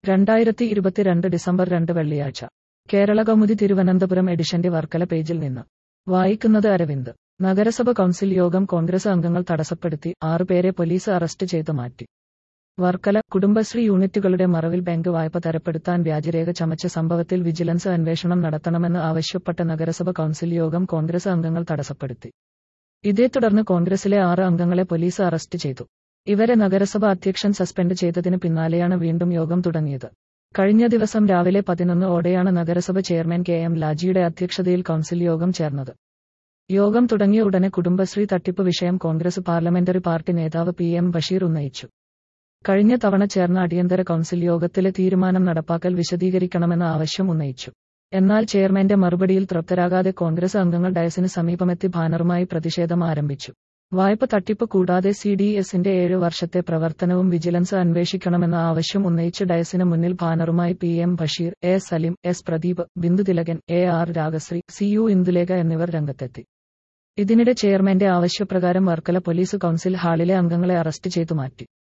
രണ്ടായിരത്തി ഇരുപത്തിരണ്ട് ഡിസംബർ രണ്ട് വെള്ളിയാഴ്ച കേരള കൗമുദി തിരുവനന്തപുരം എഡിഷന്റെ വർക്കല പേജിൽ നിന്ന് വായിക്കുന്നത് അരവിന്ദ് നഗരസഭ കൗൺസിൽ യോഗം കോൺഗ്രസ് അംഗങ്ങൾ തടസ്സപ്പെടുത്തി ആറുപേരെ പോലീസ് അറസ്റ്റ് ചെയ്ത് മാറ്റി വർക്കല കുടുംബശ്രീ യൂണിറ്റുകളുടെ മറവിൽ ബാങ്ക് വായ്പ തരപ്പെടുത്താൻ വ്യാജരേഖ ചമച്ച സംഭവത്തിൽ വിജിലൻസ് അന്വേഷണം നടത്തണമെന്ന് ആവശ്യപ്പെട്ട നഗരസഭ കൗൺസിൽ യോഗം കോൺഗ്രസ് അംഗങ്ങൾ തടസ്സപ്പെടുത്തി ഇതേ തുടർന്ന് കോൺഗ്രസിലെ ആറ് അംഗങ്ങളെ പോലീസ് അറസ്റ്റ് ചെയ്തു ഇവരെ നഗരസഭ അധ്യക്ഷൻ സസ്പെൻഡ് ചെയ്തതിന് പിന്നാലെയാണ് വീണ്ടും യോഗം തുടങ്ങിയത് കഴിഞ്ഞ ദിവസം രാവിലെ പതിനൊന്ന് ഓടെയാണ് നഗരസഭ ചെയർമാൻ കെ എം ലാജിയുടെ അധ്യക്ഷതയിൽ കൗൺസിൽ യോഗം ചേർന്നത് യോഗം തുടങ്ങിയ ഉടനെ കുടുംബശ്രീ തട്ടിപ്പ് വിഷയം കോൺഗ്രസ് പാർലമെന്ററി പാർട്ടി നേതാവ് പി എം ബഷീർ ഉന്നയിച്ചു കഴിഞ്ഞ തവണ ചേർന്ന അടിയന്തര കൗൺസിൽ യോഗത്തിലെ തീരുമാനം നടപ്പാക്കൽ വിശദീകരിക്കണമെന്ന ആവശ്യം ഉന്നയിച്ചു എന്നാൽ ചെയർമാന്റെ മറുപടിയിൽ തൃപ്തരാകാതെ കോൺഗ്രസ് അംഗങ്ങൾ ഡയസിന് സമീപമെത്തി ബാനറുമായി പ്രതിഷേധം ആരംഭിച്ചു വായ്പ തട്ടിപ്പ് കൂടാതെ സി ഡി എസിന്റെ ഏഴ് വർഷത്തെ പ്രവർത്തനവും വിജിലൻസ് അന്വേഷിക്കണമെന്ന ആവശ്യം ഉന്നയിച്ച് ഡയസിന് മുന്നിൽ ബാനറുമായി P M Basheer A Salim S Pradeep Bindu Thilakan A R Ragasree C U Indulekha എന്നിവർ രംഗത്തെത്തി ഇതിനിടെ ചെയർമാന്റെ ആവശ്യപ്രകാരം വർക്കല പോലീസ് കൗൺസിൽ ഹാളിലെ അംഗങ്ങളെ അറസ്റ്റ് ചെയ്തു മാറ്റി